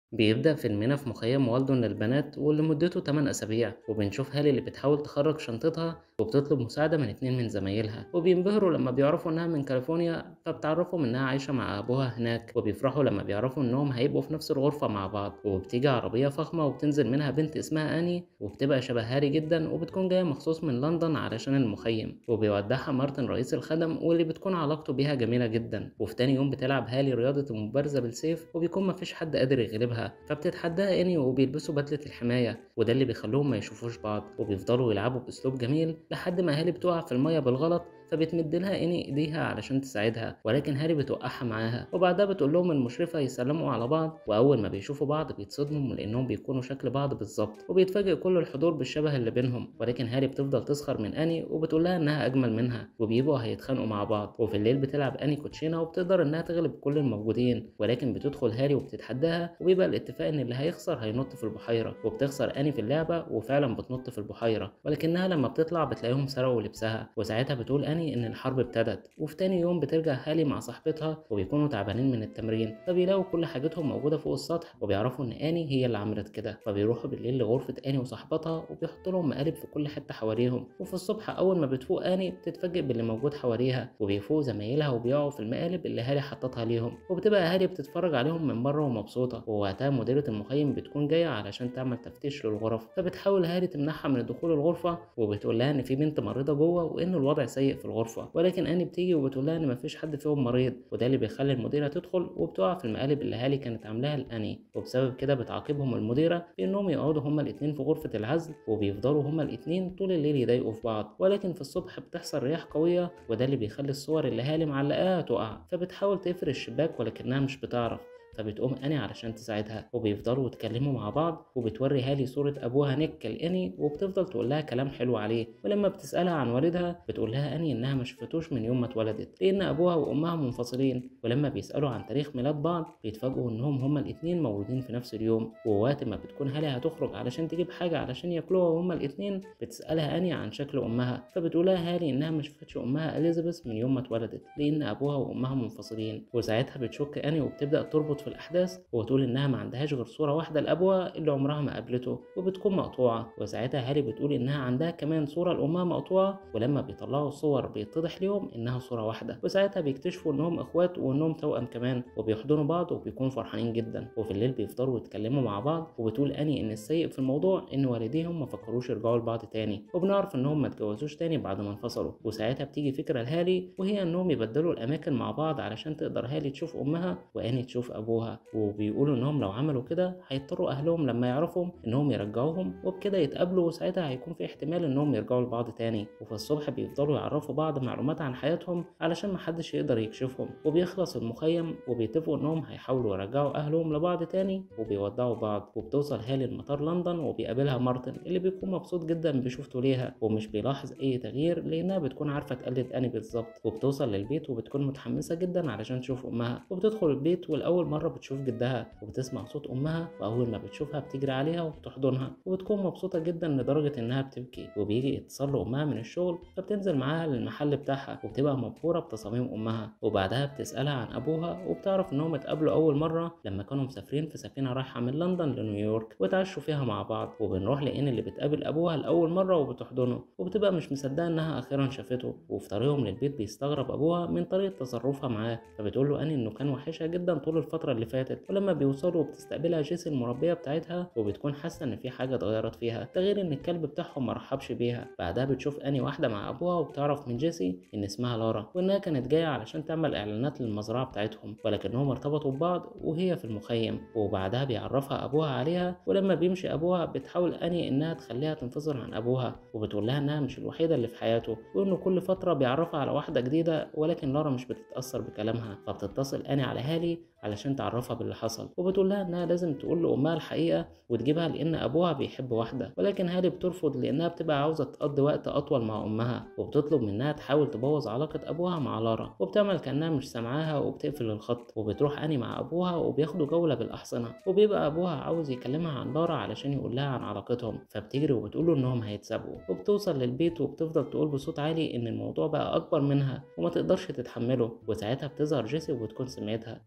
بيبدأ فيلمنا في مخيم والده للبنات واللي مدته 8 أسابيع وبنشوف هالي اللي بتحاول تخرج شنطتها وبتطلب مساعدة من اتنين من زمايلها وبينبهروا لما بيعرفوا إنها من كاليفورنيا فبتعرفهم إنها عايشة مع أبوها هناك وبيفرحوا لما بيعرفوا إنهم هيبقوا في نفس الغرفة مع بعض وبتيجي عربية فخمة وبتنزل منها بنت اسمها أني وبتبقى شبه هاري جدا وبتكون جاية مخصوص من لندن علشان المخيم وبيودعها مارتن رئيس الخدم واللي بتكون علاقته بيها جميلة جدا وفي تاني يوم بتلعب هالي رياضة المبارزة بالسيف وبيكون مفيش حد قادر يغلبها فبتتحداها اني وبيلبسوا بدلة الحماية وده اللي بيخلوهم ما يشوفوش بعض وبيفضلوا يلعبوا بأسلوب جميل لحد ما هالي بتقع في المية بالغلط فبتمد لها اني ايديها علشان تساعدها ولكن هاري بتوقعها معاها وبعدها بتقول لهم المشرفه يسلموا على بعض واول ما بيشوفوا بعض بيتصدموا لانهم بيكونوا شكل بعض بالظبط وبيتفاجئ كل الحضور بالشبه اللي بينهم ولكن هاري بتفضل تسخر من اني وبتقول لها انها اجمل منها وبيبقوا هيتخانقوا مع بعض وفي الليل بتلعب اني كوتشينه وبتقدر انها تغلب كل الموجودين ولكن بتدخل هاري وبتتحداها وبيبقى الاتفاق ان اللي هيخسر هينط في البحيره وبتخسر اني في اللعبه وفعلا بتنط في البحيره ولكنها لما بتطلع بتلاقيهم سرقوا لبسها وساعتها بتقول اني ان الحرب ابتدت وفي تاني يوم بترجع هالي مع صاحبتها وبيكونوا تعبانين من التمرين فبيلاقوا كل حاجتهم موجوده فوق السطح وبيعرفوا ان اني هي اللي عملت كده فبيروحوا بالليل لغرفه اني وصاحبتها وبيحطوا لهم مقالب في كل حته حواليهم وفي الصبح اول ما بتفوق اني بتتفاجئ باللي موجود حواليها وبيفوق زمايلها وبيقعوا في المقالب اللي هالي حطتها ليهم وبتبقى هالي بتتفرج عليهم من بره ومبسوطه ووقتها مديره المخيم بتكون جايه علشان تعمل تفتيش للغرف فبتحاول هالي تمنعها من دخول الغرفه وبتقول لها ان في بنت مريضه جوه وان الوضع سيء في الغرفه ولكن اني بتيجي وبتقول لها ان مفيش حد فيهم مريض وده اللي بيخلي المديره تدخل وبتقع في المقالب اللي هالي كانت عاملاها لاني وبسبب كده بتعاقبهم المديره بانهم يقعدوا هما الاتنين في غرفه العزل وبيفضلوا هما الاتنين طول الليل يضايقوا في بعض ولكن في الصبح بتحصل رياح قويه وده اللي بيخلي الصور اللي هالي معلقاها تقع فبتحاول تقفل الشباك ولكنها مش بتعرف فبتقوم اني علشان تساعدها وبيفضلوا يتكلموا مع بعض وبتوري هالي صورة ابوها نيك لاني وبتفضل تقول لها كلام حلو عليه ولما بتسألها عن والدها بتقول لها اني انها ما شفتوش من يوم ما اتولدت لان ابوها وامها منفصلين ولما بيسألوا عن تاريخ ميلاد بعض بيتفاجئوا انهم هما الاتنين مولودين في نفس اليوم ووقت ما بتكون هالي هتخرج علشان تجيب حاجة علشان ياكلوها هما الاتنين بتسألها اني عن شكل امها فبتقول لها هالي انها ما شفتش امها اليزابيث من يوم ما اتولدت لان ابوها وامها منفصلين وساعتها بتشك اني وبتبدأ تربط في الأحداث وتقول إنها ما عندهاش غير صورة واحدة لأبوها اللي عمرها ما قابلته وبتكون مقطوعة وساعتها هالي بتقول إنها عندها كمان صورة لأمها مقطوعة ولما بيطلعوا الصور بيتضح ليهم إنها صورة واحدة وساعتها بيكتشفوا إنهم إخوات وإنهم توأم كمان وبيحضنوا بعض وبيكونوا فرحانين جدا وفي الليل بيفضلوا يتكلموا مع بعض وبتقول أني إن السيء في الموضوع إن والديهم ما فكروش يرجعوا لبعض تاني وبنعرف إنهم ما اتجوزوش تاني بعد ما انفصلوا وساعتها بتيجي فكرة لهالي وهي إنهم يبدلوا الأماكن مع بعض علشان تقدر هالي تشوف أمها وأني تشوف أبوها وبيقولوا انهم لو عملوا كده هيضطروا اهلهم لما يعرفوا انهم يرجعوهم وبكده يتقابلوا وساعتها هيكون في احتمال انهم يرجعوا لبعض تاني وفي الصبح بيفضلوا يعرفوا بعض معلومات عن حياتهم علشان محدش يقدر يكشفهم وبيخلص المخيم وبيتفقوا انهم هيحاولوا يرجعوا اهلهم لبعض تاني وبيودعوا بعض وبتوصل هالي لمطار لندن وبيقابلها مارتن اللي بيكون مبسوط جدا بشوفته ليها ومش بيلاحظ اي تغيير لانها بتكون عارفه تقلد اني بالظبط وبتوصل للبيت وبتكون متحمسه جدا علشان تشوف امها وبتدخل البيت والاول مره بتشوف جدها وبتسمع صوت امها واول ما بتشوفها بتجري عليها وبتحضنها وبتكون مبسوطه جدا لدرجه انها بتبكي وبيجي اتصال لامها من الشغل فبتنزل معاها للمحل بتاعها وبتبقى مبهوره بتصاميم امها وبعدها بتسالها عن ابوها وبتعرف انهم اتقابلوا اول مره لما كانوا مسافرين في سفينه رايحه من لندن لنيويورك وتعشوا فيها مع بعض وبنروح لان اللي بتقابل ابوها لاول مره وبتحضنه وبتبقى مش مصدقه انها اخيرا شافته وفي طريقهم للبيت بيستغرب ابوها من طريقه تصرفها معاه فبتقول له اني انه كان وحشها جدا طول الفتره اللي فاتت ولما بيوصلوا وبتستقبلها جيسي المربيه بتاعتها وبتكون حاسه ان في حاجه اتغيرت فيها ده غير ان الكلب بتاعهم مرحبش بيها بعدها بتشوف اني واحده مع ابوها وبتعرف من جيسي ان اسمها لارا وانها كانت جايه علشان تعمل اعلانات للمزرعه بتاعتهم ولكنهم ارتبطوا ببعض وهي في المخيم وبعدها بيعرفها ابوها عليها ولما بيمشي ابوها بتحاول اني انها تخليها تنفصل عن ابوها وبتقول لها انها مش الوحيده اللي في حياته وانه كل فتره بيعرفها على واحده جديده ولكن لارا مش بتتاثر بكلامها فبتتصل اني على هالي علشان تعرفها باللي حصل وبتقول لها انها لازم تقول لامها الحقيقه وتجيبها لان ابوها بيحب واحده ولكن هالي بترفض لانها بتبقى عاوزه تقضي وقت اطول مع امها وبتطلب منها تحاول تبوظ علاقه ابوها مع لارا وبتعمل كانها مش سامعاها وبتقفل الخط وبتروح اني مع ابوها وبياخدوا جوله بالاحصنه وبيبقى ابوها عاوز يكلمها عن لارا علشان يقول لها عن علاقتهم فبتجري وبتقول له انهم هيتسابقوا وبتوصل للبيت وبتفضل تقول بصوت عالي ان الموضوع بقى اكبر منها وما تقدرش تتحمله وساعتها بتظهر جيسي وبتكون سمعتها وبتفضل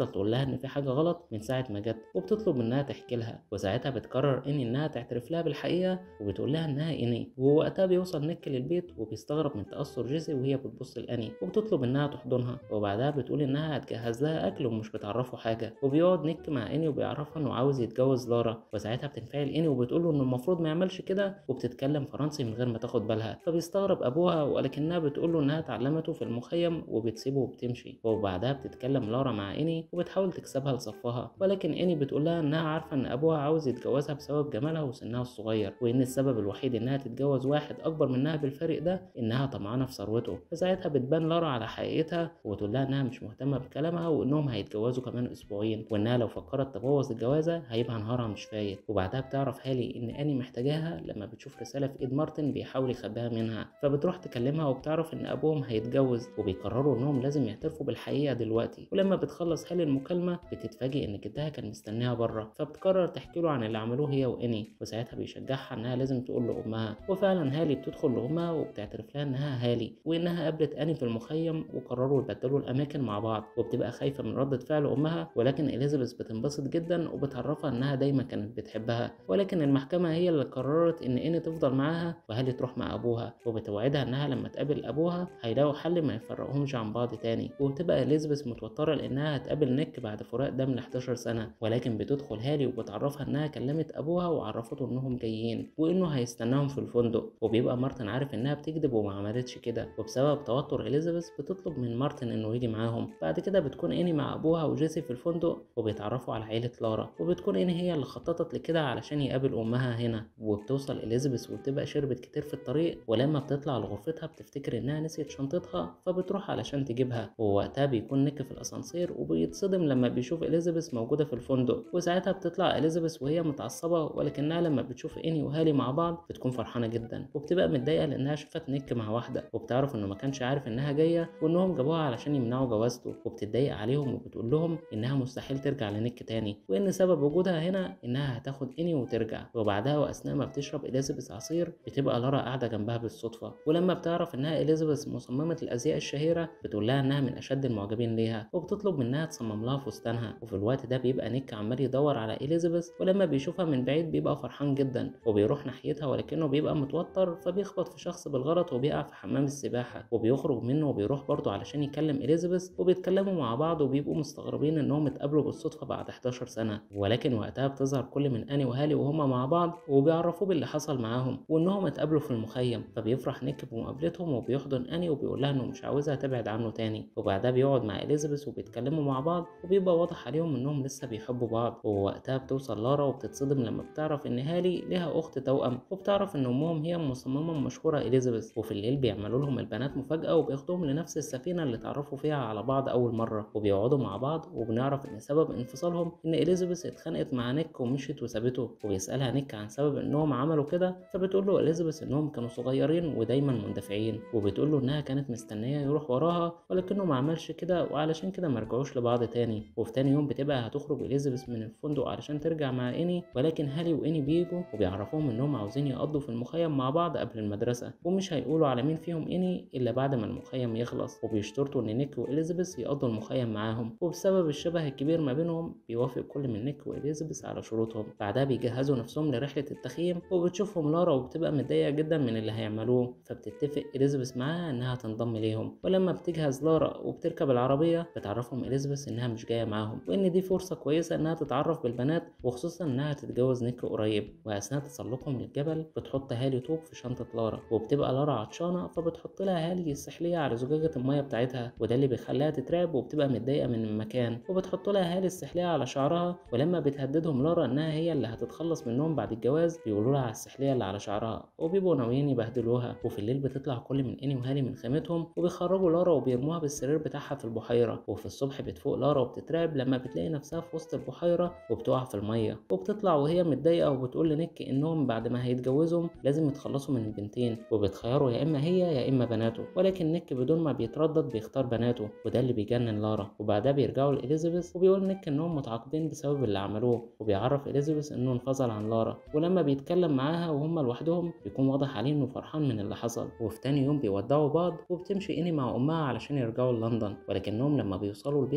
تقول لها ان في حاجه غلط من ساعه ما جت وبتطلب منها تحكي لها وساعتها بتقرر اني انها تعترف لها بالحقيقه وبتقول لها انها اني ووقتها بيوصل نيك للبيت وبيستغرب من تاثر جيسي وهي بتبص لاني وبتطلب انها تحضنها وبعدها بتقول انها هتجهز لها اكل ومش بتعرفه حاجه وبيقعد نيك مع اني وبيعرفها انه عاوز يتجوز لارا وساعتها بتنفعل اني وبتقول له انه المفروض ما يعملش كده وبتتكلم فرنسي من غير ما تاخد بالها فبيستغرب ابوها ولكنها بتقول له انها اتعلمته في المخيم وبتسيبه وبتمشي وبعدها بتتكلم لارا مع اني وبتحاول تكسبها لصفها ولكن اني بتقول لها انها عارفه ان ابوها عاوز يتجوزها بسبب جمالها وسنها الصغير وان السبب الوحيد انها تتجوز واحد اكبر منها بالفرق ده انها طمعانه في ثروته فساعتها بتبان لارا على حقيقتها وبتقول لها انها مش مهتمه بكلامها وانهم هيتجوزوا كمان اسبوعين وانها لو فكرت تبوظ الجوازه هيبقى نهارها مش فايت وبعدها بتعرف هالي ان اني محتاجاها لما بتشوف رساله في ايد مارتن بيحاول يخبيها منها فبتروح تكلمها وبتعرف ان ابوهم هيتجوز وبيقرروا انهم لازم يعترفوا بالحقيقه دلوقتي ولما بتخلص هالي المكالمه بتتفاجئ ان جدها كان مستنيها بره فبتقرر تحكي له عن اللي عملوه هي واني وساعتها بيشجعها انها لازم تقول لامها وفعلا هالي بتدخل لامها وبتعترف لها انها هالي وانها قابلت اني في المخيم وقرروا يبدلوا الاماكن مع بعض وبتبقى خايفه من ردة فعل امها ولكن اليزابيث بتنبسط جدا وبتعرفها انها دايما كانت بتحبها ولكن المحكمه هي اللي قررت ان اني تفضل معاها وهالي تروح مع ابوها وبتوعدها انها لما تقابل ابوها هيلاقوا حل ما يفرقهمش عن بعض تاني وبتبقى اليزابيث متوتره لانها هتقابل نيك بعد فراق دم ل 11 سنه ولكن بتدخل هالي وبتعرفها انها كلمت ابوها وعرفته انهم جايين وانه هيستناهم في الفندق وبيبقى مارتن عارف انها بتكذب وما عملتش كده وبسبب توتر اليزابيث بتطلب من مارتن انه يجي معاهم بعد كده بتكون اني مع ابوها وجيسي في الفندق وبيتعرفوا على عيله لارا وبتكون اني هي اللي خططت لكده علشان يقابل امها هنا وبتوصل اليزابيث وبتبقى شربت كتير في الطريق ولما بتطلع لغرفتها بتفتكر انها نسيت شنطتها فبتروح علشان تجيبها ووقتها بيكون نيك في الاسانسير وبيتصدم لما بيشوف اليزابيث موجوده في الفندق وساعتها بتطلع اليزابيث وهي متعصبه ولكنها لما بتشوف اني وهالي مع بعض بتكون فرحانه جدا وبتبقى متضايقه لانها شافت نيك مع واحده وبتعرف انه ما كانش عارف انها جايه وانهم جابوها علشان يمنعوا جوازته وبتتضايق عليهم وبتقول لهم انها مستحيل ترجع لنيك تاني وان سبب وجودها هنا انها هتاخد اني وترجع وبعدها واثناء ما بتشرب اليزابيث عصير بتبقى لارا قاعده جنبها بالصدفه ولما بتعرف انها اليزابيث مصممه الازياء الشهيره بتقول لها انها من اشد المعجبين ليها وبتطلب منها تصمم لها فستانها وفي الوقت ده بيبقى نيك عمال يدور على اليزابيث ولما بيشوفها من بعيد بيبقى فرحان جدا وبيروح ناحيتها ولكنه بيبقى متوتر فبيخبط في شخص بالغلط وبيقع في حمام السباحه وبيخرج منه وبيروح برضه علشان يكلم اليزابيث وبيتكلموا مع بعض وبيبقوا مستغربين انهم اتقابلوا بالصدفه بعد 11 سنه ولكن وقتها بتظهر كل من اني وهالي وهما مع بعض وبيعرفوه باللي حصل معاهم وانهم اتقابلوا في المخيم فبيفرح نيك بمقابلتهم وبيحضن اني وبيقول لها انه مش عاوزها تبعد عنه تاني وبعدها بيقعد مع اليزابيث وبيتكلموا مع بعض وبيبقى واضح عليهم انهم لسه بيحبوا بعض ووقتها بتوصل لارا وبتتصدم لما بتعرف ان هالي ليها اخت توأم وبتعرف ان امهم هي المصممه المشهوره اليزابيث وفي الليل بيعملوا لهم البنات مفاجاه وبياخدوهم لنفس السفينه اللي اتعرفوا فيها على بعض اول مره وبيقعدوا مع بعض وبنعرف ان سبب انفصالهم ان اليزابيث اتخانقت مع نيك ومشيت وسابته وبيسالها نيك عن سبب انهم عملوا كده فبتقول له اليزابيث انهم كانوا صغيرين ودايما مندفعين وبتقول له انها كانت مستنيه يروح وراها ولكنه ما عملش كده وعلشان كده ما رجعوش لبعض تاني وفي تاني يوم بتبقى هتخرج اليزابيث من الفندق علشان ترجع مع اني ولكن هالي واني بيجوا وبيعرفوهم انهم عاوزين يقضوا في المخيم مع بعض قبل المدرسه ومش هيقولوا على مين فيهم اني الا بعد ما المخيم يخلص وبيشترطوا ان نيك واليزابيث يقضوا المخيم معاهم وبسبب الشبه الكبير ما بينهم بيوافق كل من نيك واليزابيث على شروطهم بعدها بيجهزوا نفسهم لرحله التخييم وبتشوفهم لارا وبتبقى متضايقه جدا من اللي هيعملوه فبتتفق اليزابيث معاها انها تنضم ليهم ولما بتجهز لارا وبتركب العربيه بتعرفهم اليزابيث انها مش جايه معاهم وان دي فرصه كويسه انها تتعرف بالبنات وخصوصا انها تتجوز نيك قريب واثناء تسلقهم للجبل بتحط هالي طوب في شنطه لارا وبتبقى لارا عطشانه فبتحط لها هالي السحليه على زجاجه الميه بتاعتها وده اللي بيخليها تترعب وبتبقى متضايقه من المكان وبتحط لها هالي السحليه على شعرها ولما بتهددهم لارا انها هي اللي هتتخلص منهم بعد الجواز بيقولوا لها على السحليه اللي على شعرها وبيبقوا ناويين يبهدلوها وفي الليل بتطلع كل من اني وهالي من خيمتهم وبيخرجوا لارا وبيرموها بالسرير بتاعها في البحيره وفي الصبح بتفوق لارا وبتترعب لما بتلاقي نفسها في وسط البحيره وبتقع في الميه وبتطلع وهي متضايقه وبتقول لنيك انهم بعد ما هيتجوزهم لازم يتخلصوا من البنتين وبتخيروا يا اما هي يا اما بناته ولكن نيك بدون ما بيتردد بيختار بناته وده اللي بيجنن لارا وبعدها بيرجعوا لإليزابيث وبيقول نيك انهم متعاقدين بسبب اللي عملوه وبيعرف إليزابيث انه انفصل عن لارا ولما بيتكلم معاها وهم لوحدهم بيكون واضح عليه انه فرحان من اللي حصل وفي تاني يوم بيودعوا بعض وبتمشي اني مع امها علشان يرجعوا لندن ولكنهم لما بيوصلوا البيت بيتفاجئوا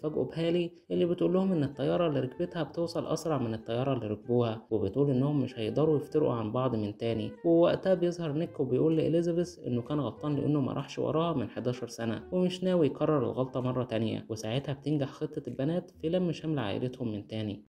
بيتفاجئوا بهالي اللي بتقول لهم إن الطيارة اللي ركبتها بتوصل أسرع من الطيارة اللي ركبوها وبتقول إنهم مش هيقدروا يفترقوا عن بعض من تاني ووقتها بيظهر نيك وبيقول لإليزابيث إنه كان غلطان لأنه ما راحش وراها من 11 سنة ومش ناوي يكرر الغلطة مرة تانية وساعتها بتنجح خطة البنات في لم شمل عائلتهم من تاني